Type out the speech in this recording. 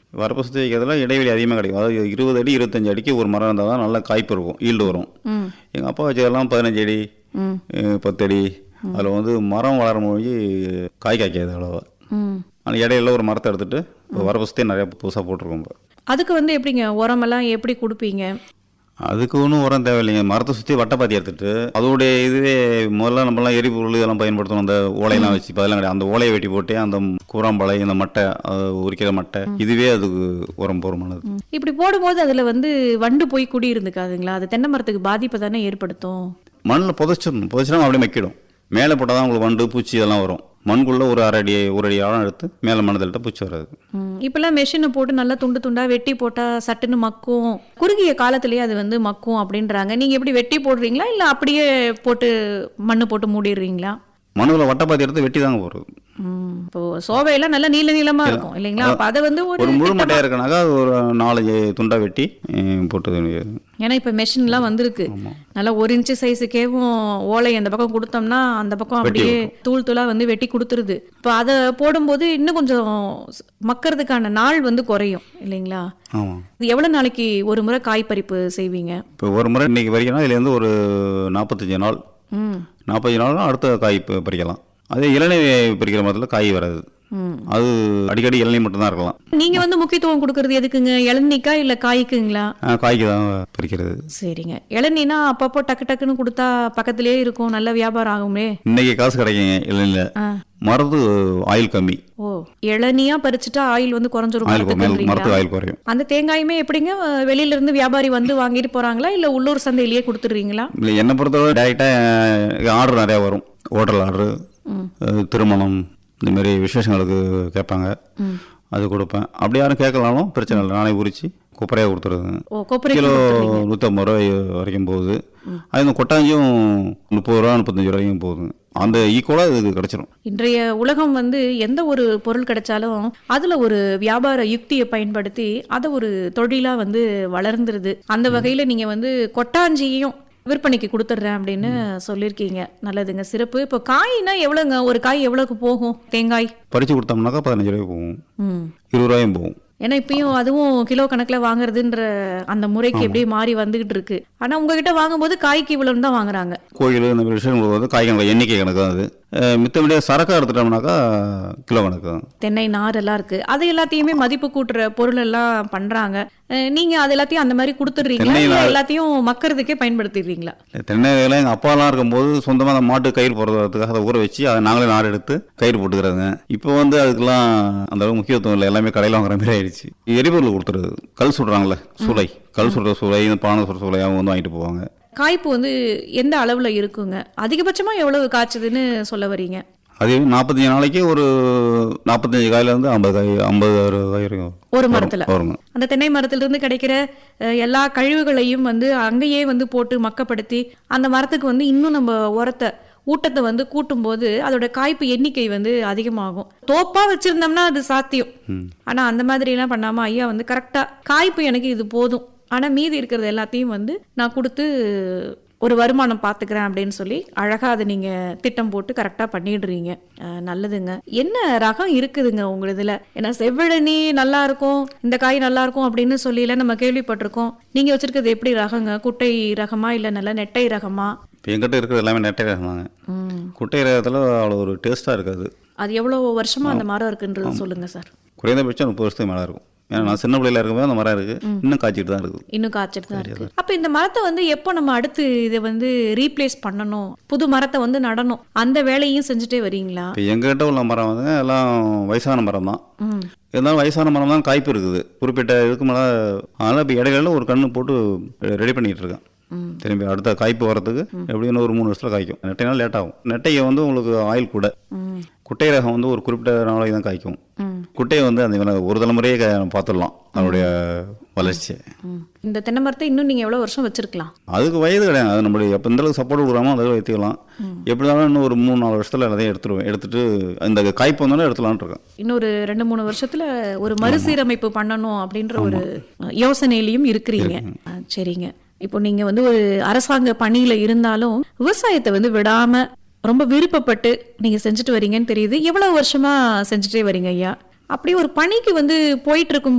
வரப்பு சுற்றி வைக்கிறதுல இடைவெளி அதிகமாக கிடைக்கும் அதாவது இருபது அடி இருபத்தஞ்சு அடிக்கு ஒரு மரம் இருந்தால் தான் நல்லா காய்ப்பு இருக்கும் ஈல்டு வரும் ம் எங்கள் அப்பா வச்சதெல்லாம் பதினஞ்சு அடி ம் அஹ் பத்து அடி அதில் வந்து மரம் வளர மொழி காய் காய்க்காது அவ்வளோவா ம் அந்த இடையில ஒரு மரத்தை எடுத்துட்டு இப்போ வரப்பு சுற்றி நிறைய புதுசாக போட்டிருக்கோம் இப்போ அதுக்கு வந்து எப்படிங்க உரமெல்லாம் எப்படி கொடுப்பீங்க அதுக்கு ஒன்றும் உரம் தேவையில்லைங்க மரத்தை சுற்றி வட்டைப்பாத்தி எடுத்துட்டு அதோடைய இதுவே முதல்ல நம்மலாம் எரிபொருள் இதெல்லாம் பயன்படுத்தணும் அந்த ஓலையெல்லாம் வச்சு இப்போ அதெல்லாம் கிடையாது அந்த ஓலையை வெட்டி போட்டு அந்த கூராம்பழை இந்த மட்டை அது உரிக்கிற மட்டை இதுவே அதுக்கு உரம் போருமானது இப்படி போடும்போது அதில் வந்து வண்டு போய் குடி இருந்துக்காதுங்களா அது தென்னை மரத்துக்கு பாதிப்பை தானே ஏற்படுத்தும் மண்ணில் புதைச்சிடணும் புதைச்சினா அப்படியே மக்கிடும் மேலே போட்டால் தான் உங்களுக்கு வண்டு பூச்சி இதெல்லாம் வரும் மண்குள்ளே ஒரு அரை அடி ஒரு அடி ஆழம் எடுத்து மேலே மண் தள்ளிட்டு பூச்சி வராது ம், இப்பெல்லாம் மெஷினை போட்டு நல்லா துண்டு துண்டா வெட்டி போட்டா சட்டுன்னு மக்கும் குறுகிய காலத்திலேயே அது வந்து மக்கும் அப்படின்றாங்க நீங்க எப்படி வெட்டி போடுறீங்களா இல்ல அப்படியே போட்டு மண்ணு போட்டு மூடிடுறீங்களா மண்ணில் வட்டைப்பாத்தி எடுத்து வெட்டி தாங்க போகிறது ம், இப்போ சோவையெல்லாம் நல்லா நீள நீளமா இருக்கும் இல்லைங்களா அப்ப அதை வந்து ஒரு ஒரு முழு மட்டையாக இருக்கனாக்கா அது ஒரு நாலஞ்சு துண்டாக வெட்டி அஹ், போட்டு ஏன்னா இப்ப மெஷின்லாம் வந்திருக்கு நல்லா ஒரு இன்ச்சு சைஸுக்கேவும் ஓலை அந்த பக்கம் கொடுத்தோம்னா அந்த பக்கம் அப்படியே தூள் தூளா வந்து வெட்டி கொடுத்துருது இப்போ அதை போடும்போது இன்னும் கொஞ்சம் ஸ்- மக்கறதுக்கான நாள் வந்து குறையும் இல்லைங்களா ஆமாம் இது எவ்வளவு நாளைக்கு ஒரு முறை காய் பறிப்பு செய்வீங்க இப்போ ஒரு முறை இன்னைக்கு பறிக்கணும் இதுலேருந்து ஒரு நாற்பத்தஞ்சு நாள் ம் நாற்பத்தஞ்சு நாள்னா அடுத்த காய் ப- பறிக்கலாம் அதே இளநீ பறிக்கிற மரத்தில் காய் வராது ம் அது அடிக்கடி இளநீ மட்டும்தான் இருக்கலாம் நீங்க வந்து முக்கியத்துவம் கொடுக்கறது எதுக்குங்க இளநீக்கா இல்ல காய்க்குங்களா ஆ, காய்க்கு தான் பறிக்கிறது சரிங்க இளநீனா அப்பப்போ டக்கு டக்குன்னு கொடுத்தா பக்கத்திலேயே இருக்கும் நல்ல வியாபாரம் ஆகுமே இன்னைக்கு காசு கிடைக்குங்க இளநில ஆ மரத்து ஆயில் கம்மி ஓ இளநியா பறிச்சுட்டா ஆயில் வந்து குறைஞ்சிரும் ஆயில் மேல் மரத்துக்குன்றீங்களா? மரத்துக்கு ஆயில் குறையும் அந்த தேங்காயுமே எப்படிங்க அஹ், வெளியில இருந்து வியாபாரி வந்து வாங்கிட்டு போறாங்களா இல்ல உள்ளூர் சந்தையிலேயே கொடுத்துடுறீங்களா இல்லை என்னை பொறுத்தவரை டேரெக்டாக ஆர்டர் நிறையா வரும் ஹோட்டல் ஆர்டரு திருமணம் இந்த மாதிரி விசேஷங்களுக்கு கேட்பாங்க அது கொடுப்பேன் அப்படி யாரும் கேட்கலாலும் பிரச்சனை இல்லை நானே உரிச்சு குப்பரையாக கொடுத்துருதுங்க ஓ கொப்பரை கிலோ நூற்றம்பது ரூபாய் வரைக்கும் போகுது அது இந்த கொட்டாஞ்சும் முப்பது ரூபா முப்பத்தஞ்சு ரூபாய்க்கும் போகுதுங்க அந்த ஈக்குவலாக இதுக்கு கிடச்சிரும் இன்றைய உலகம் வந்து எந்த ஒரு பொருள் கிடைச்சாலும் அதுல ஒரு வியாபார யுக்தியை பயன்படுத்தி அதை ஒரு தொழிலா வந்து வளர்ந்துருது அந்த வகையில நீங்க வந்து கொட்டாஞ்சியையும் விற்பனைக்கு கொடுத்துட்றேன் அப்படின்னு சொல்லியிருக்கீங்க நல்லதுங்க சிறப்பு இப்போ காய்னா எவ்வளோங்க ஒரு காய் எவ்வளோக்கு போகும் தேங்காய் பறித்து கொடுத்தோம்னாக்கா பதினஞ்சு ரூபாய் போகும் ம் இருபது ரூபாயும் போகும் ஏன்னா இப்பயும் அதுவும் கிலோ கணக்கில் வாங்குறதுன்ற அந்த முறைக்கு எப்படியே மாறி வந்துகிட்டு இருக்கு ஆனா உங்ககிட்ட வாங்கும்போது காய்க்கு இவ்வளோன்னு தான் வாங்குறாங்க கோயில் இந்த மாதிரி விஷயங்களுக்கு வந்து காய் கணக்கு எண்ணிக்கை கணக்கு தான் அது அஹ் மித்தபடியாக சரக்காக எடுத்துட்டோம்னாக்கா கிலோ கணக்கு தான் தென்னை நார் எல்லாம் இருக்கு அது எல்லாத்தையுமே மதிப்பு கூட்டுற பொருள் எல்லாம் பண்றாங்க அஹ் நீங்க அது எல்லாத்தையும் அந்த மாதிரி கொடுத்துடுறீங்களா தென்னை இல்ல நார். எல்லாத்தையும் மக்கறதுக்கே பயன்படுத்திடுறீங்களா தென்னை வேலை எங்கள் அப்பாலாம் இருக்கும்போது சொந்தமாக அந்த மாட்டு கயிறு போடுறதுக்காக அதை ஊற வச்சு அதை நாங்களே நார் எடுத்து கயிறு போட்டுக்கிறதுங்க இப்போ வந்து அதுக்கெல்லாம் அந்த அளவுக்கு முக்கியத்துவம் இல்லை எல்லாமே கடையில் வாங்குற மாதிரி ஆயிடுச்சு எரிபொருள் கொடுத்துருது கல் சுடுறாங்களே சூளை கல் சுடுற சூளை இந்த பானை சுடுற சூளை அவங்க வந்து வாங்கிட்டு போவாங்க காய்ப்பு வந்து எந்த அளவுல இருக்குங்க அதிகபட்சமா எவ்வளவு காய்ச்சதுன்னு சொல்ல வரீங்க அது நாற்பத்தஞ்சு நாளைக்கு ஒரு நாற்பத்தஞ்சு காயிலேருந்து ஐம்பது காய் ஐம்பது அறுபது காய் வரைக்கும் ஒரு வரும். மரத்துல வருங்க அந்த தென்னை மரத்திலிருந்து கிடைக்கிற அஹ், எல்லா கழிவுகளையும் வந்து அங்கேயே வந்து போட்டு மக்கப்படுத்தி அந்த மரத்துக்கு வந்து இன்னும் நம்ம உரத்தை ஊட்டத்தை வந்து கூட்டும்போது அதோட காய்ப்பு எண்ணிக்கை வந்து அதிகமாகும் தோப்பா வச்சிருந்தோம்னா அது சாத்தியம் ஆனா அந்த மாதிரி எல்லாம் பண்ணாம ஐயா வந்து கரெக்டா காய்ப்பு எனக்கு இது போதும் ஆனா மீதி இருக்கிறது எல்லாத்தையும் வந்து நான் கொடுத்து ஒரு வருமானம் பார்த்துக்கிறேன் அப்படின்னு சொல்லி அழகா அதை நீங்க திட்டம் போட்டு கரெக்டா பண்ணிடுறீங்க அஹ், நல்லதுங்க என்ன ரகம் இருக்குதுங்க உங்க இதுல ஏன்னா செவ்வழனி நல்லா இருக்கும் இந்த காய் நல்லா இருக்கும் அப்படின்னு சொல்லில நம்ம கேள்விப்பட்டிருக்கோம் நீங்க வச்சிருக்கிறது எப்படி ரகங்க குட்டை ரகமா இல்ல நல்ல நெட்டை ரகமா இப்போ எங்கிட்ட இருக்கிறது எல்லாமே நெட்டை ரகமாங்க ம். குட்டை ரகத்தில் அவ்வளோ ஒரு டேஸ்ட்டாக இருக்காது அது எவ்வளவு வருஷமா அந்த மரம் இருக்குன்றது சொல்லுங்க சார் குறைந்தபட்சம் முப்பது வருஷத்துக்கு மேலே இருக்கும் ஏன்னா நான் சின்ன பிள்ளையில இருக்கும்போது அந்த மரம் இருக்குது இன்னும் காய்ச்சிட்டு தான் இருக்குது இன்னும் காய்ச்சிட்டு தான் இருக்கு அப்ப இந்த மரத்தை வந்து எப்போ நம்ம அடுத்து இதை வந்து ரீப்ளேஸ் பண்ணணும் புது மரத்தை வந்து நடணும் அந்த வேலையும் செஞ்சுட்டே வரீங்களா இப்போ எங்ககிட்ட உள்ள மரம் வந்து எல்லாம் வயசான மரம் தான் ம் இருந்தாலும் வயசான மரம் தான் காய்ப்பு இருக்குது குறிப்பிட்ட இதுக்கு மேலே அதனால் இப்போ இடையில ஒரு கன்று போட்டு ரெடி பண்ணிட்டு இருக்கேன் திரும்பி அடுத்த காய்ப்பு வரதுக்கு எப்படியும் ஒரு மூணு வருஷத்தில் காய்க்கும் நெட்டைனால லேட் ஆகும் நெட்டையை வந்து உங்களுக்கு ஆயில் கூட ம் குட்டை ரகம் வந்து ஒரு குறிப்பிட்ட நாளைக்கு தான் காய்க்கும் ம் குட்டையை வந்து அந்த இவனை ஒரு தலைமுறையே க- பார்த்துடலாம் அதனுடைய வளர்ச்சியை ம். இந்த தென்னை மரத்தை இன்னும் நீங்க எவ்வளவு வருஷம் வச்சிருக்கலாம் அதுக்கு வயது கிடையாது அது நம்மளுடைய எப்போ இந்த அளவுக்கு சப்போர்ட் கொடுக்குறாமோ அந்த அளவுக்கு எடுத்துக்கலாம் எப்படி இருந்தாலும் இன்னும் ஒரு மூணு நாலு வருஷத்தில் எல்லாத்தையும் எடுத்துருவேன் எடுத்துட்டு இந்த காய்ப்பு வந்தாலும் எடுத்துலான்ட்டு இருக்கேன் இன்னொரு ரெண்டு மூணு வருஷத்துல ஒரு மறுசீரமைப்பு பண்ணணும் அப்படின்ற ஒரு யோசனையிலையும் இருக்கிறீங்க ஆ, சரிங்க இப்போ நீங்க வந்து ஒரு அரசாங்க பணியில இருந்தாலும் விவசாயத்தை வந்து விடாம ரொம்ப விருப்பப்பட்டு நீங்க செஞ்சுட்டு வரீங்கன்னு தெரியுது எவ்வளவு வருஷமா செஞ்சுட்டே வரீங்க ஐயா அப்படி ஒரு பணிக்கு வந்து போயிட்டு இருக்கும்